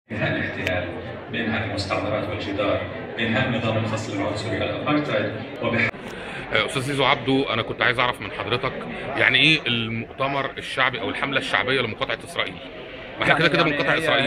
بإنهاء الاحتلال بإنهاء المستعمرات والجدار بإنهاء النظام الفصل العنصري الأبارتايد وبح استاذ زيزو عبدو انا كنت عايز اعرف من حضرتك يعني ايه المؤتمر الشعبي او الحمله الشعبيه لمقاطعه اسرائيل ما احنا كده كده يعني بنقاطع هي اسرائيل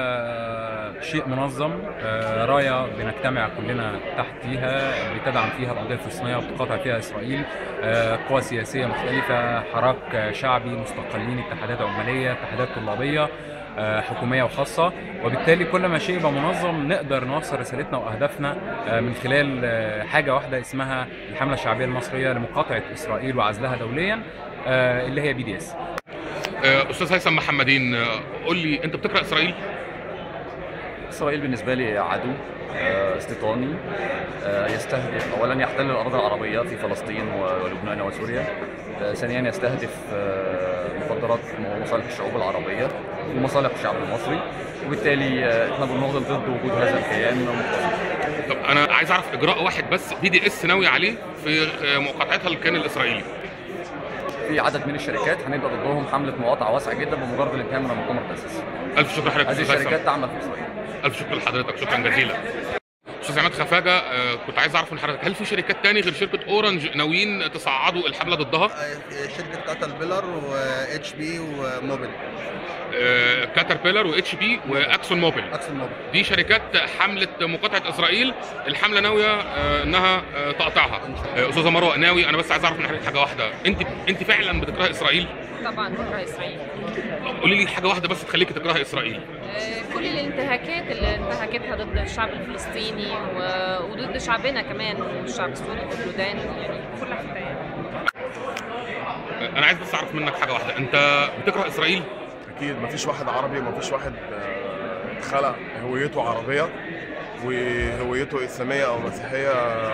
هي شيء منظم آه، رايه بنجتمع كلنا تحتيها بتدعم فيها القضيه الفلسطينيه وبتقاطع فيها اسرائيل آه، قوى سياسيه مختلفه حراك شعبي مستقلين اتحادات عماليه اتحادات طلابيه آه، حكوميه وخاصه وبالتالي كل ما شيء يبقى منظم نقدر نوصل رسالتنا واهدافنا آه، من خلال آه، حاجه واحده اسمها الحمله الشعبيه المصريه لمقاطعه اسرائيل وعزلها دوليا آه، اللي هي بي دي اس آه، استاذ هيثم محمدين آه، قول لي انت بتكره اسرائيل إسرائيل بالنسبة لي عدو آه، استيطاني آه، يستهدف أولا يحتل الأراضي العربية في فلسطين و- ولبنان وسوريا آه، ثانيا يستهدف آه، مخدرات ومصالح الشعوب العربية ومصالح الشعب المصري وبالتالي آه، احنا بنناضل ضد وجود هذا الكيان طب انا عايز اعرف اجراء واحد بس بي دي اس ناوي عليه في آه، مقاطعتها للكيان الاسرائيلي في عدد من الشركات هنبقى ضدهم حملة مقاطعة واسعة جدا بمجرد الانتهاء من المؤتمر التاسيس الف شكر لحضرتك هذه استاذ هيثم الشركات تعمل في إسرائيل الف شكر لحضرتك شكرا جزيلا استاذ عماد خفاجه آه، كنت عايز اعرف من حضرتك هل في شركات تاني غير شركه اورنج ناويين تصعدوا الحمله ضدها شركه كاتل بيلر واتش بي وموبل آه، كاتربيلر واتش بي واكسون موبيل اكسون موبل دي شركات حمله مقاطعه اسرائيل الحمله ناويه آه، انها آه، تقطعها آه، استاذه مروه ناوي انا بس عايز اعرف من حضرتك حاجه واحده انت انت فعلا بتكره اسرائيل طبعا بكره اسرائيل قولي لي حاجه واحده بس تخليكي تكرهي اسرائيل آه، كل الانتهاكات اللي انتهكتها ضد الشعب الفلسطيني و- وضد شعبنا كمان والشعب السوري والسودان يعني كل حته يعني آه، انا عايز بس اعرف منك حاجه واحده انت بتكره اسرائيل اكيد مفيش واحد عربي ومفيش واحد آه، اتخلق هويته عربيه وهويته اسلاميه او مسيحيه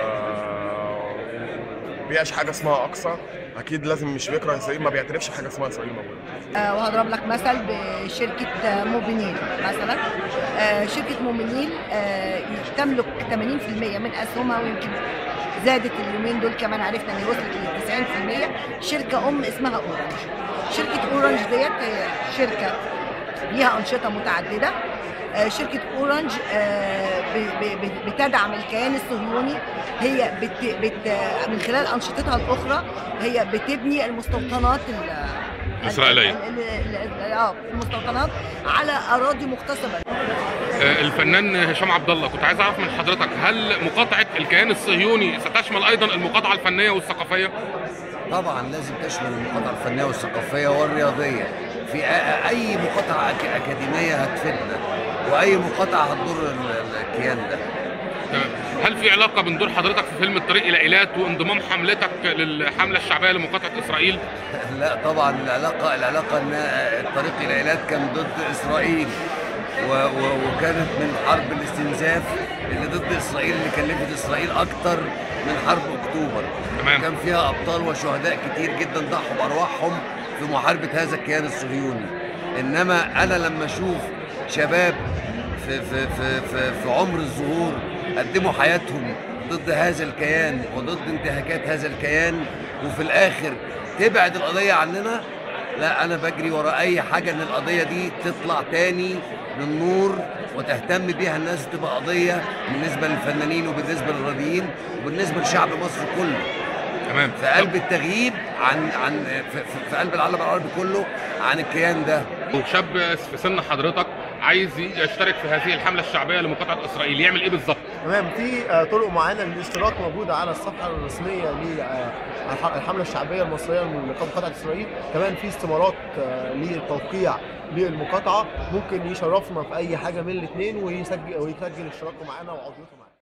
آه، بيعيش حاجه اقصى اقصى اكيد لازم مش بيكره اسرائيل ما بيعترفش بحاجه اسمها اسرائيل موجوده آه، وهضرب لك مثل بشركة آه، موبينيل مثلا آه، شركة موبينيل آه، تملك 80% من أسهمها ويمكن زادت اليومين دول كمان عرفنا ان هي وصلت ل 90% شركة أم اسمها أورنج شركة أورنج ديت هي شركة ليها أنشطة متعددة آه، شركة أورنج آه، ب- ب- ب- بتدعم الكيان الصهيوني هي بت بت من خلال أنشطتها الأخرى هي بتبني المستوطنات ال- الإسرائيلية. ال- ال- ال- اه المستوطنات على اراضي مغتصبه آه، الفنان هشام عبد الله كنت عايز اعرف من حضرتك هل مقاطعه الكيان الصهيوني ستشمل ايضا المقاطعه الفنيه والثقافيه طبعا لازم تشمل المقاطعة الفنية والثقافية والرياضية في أ- أي مقاطعة أك- أكاديمية هتفيدنا وأي مقاطعة هتضر ال- ال- الكيان ده تمام. هل في علاقه بين دور حضرتك في فيلم الطريق الى ايلات وانضمام حملتك للحمله الشعبيه لمقاطعه اسرائيل لا طبعا العلاقة العلاقة إن الطريق إلى إيلات كان ضد إسرائيل و و وكانت من حرب الاستنزاف اللي ضد إسرائيل اللي كلفت إسرائيل أكتر من حرب أكتوبر تمام. كان فيها أبطال وشهداء كتير جدا ضحوا بأرواحهم في محاربة هذا الكيان الصهيوني إنما أنا لما أشوف شباب في في في في, في عمر الظهور قدموا حياتهم ضد هذا الكيان وضد انتهاكات هذا الكيان وفي الاخر تبعد القضيه عننا لا انا بجري ورا اي حاجه ان القضيه دي تطلع تاني للنور وتهتم بيها الناس تبقى قضيه بالنسبه للفنانين وبالنسبه للرياضيين وبالنسبه لشعب مصر كله تمام في قلب التغييب عن عن في, في- في قلب العالم العربي كله عن الكيان ده وشاب في سن حضرتك عايز يشترك في هذه الحمله الشعبيه لمقاطعه اسرائيل يعمل ايه بالظبط تمام في آه، طرق معينه للاشتراك موجوده على الصفحه الرسميه للحمله الشعبيه المصريه لقاء مقاطعه اسرائيل كمان في استمارات آه، للتوقيع للمقاطعه ممكن يشرفنا في اي حاجه من الاثنين ويسجل ويسجل اشتراكه معانا وعضويته معانا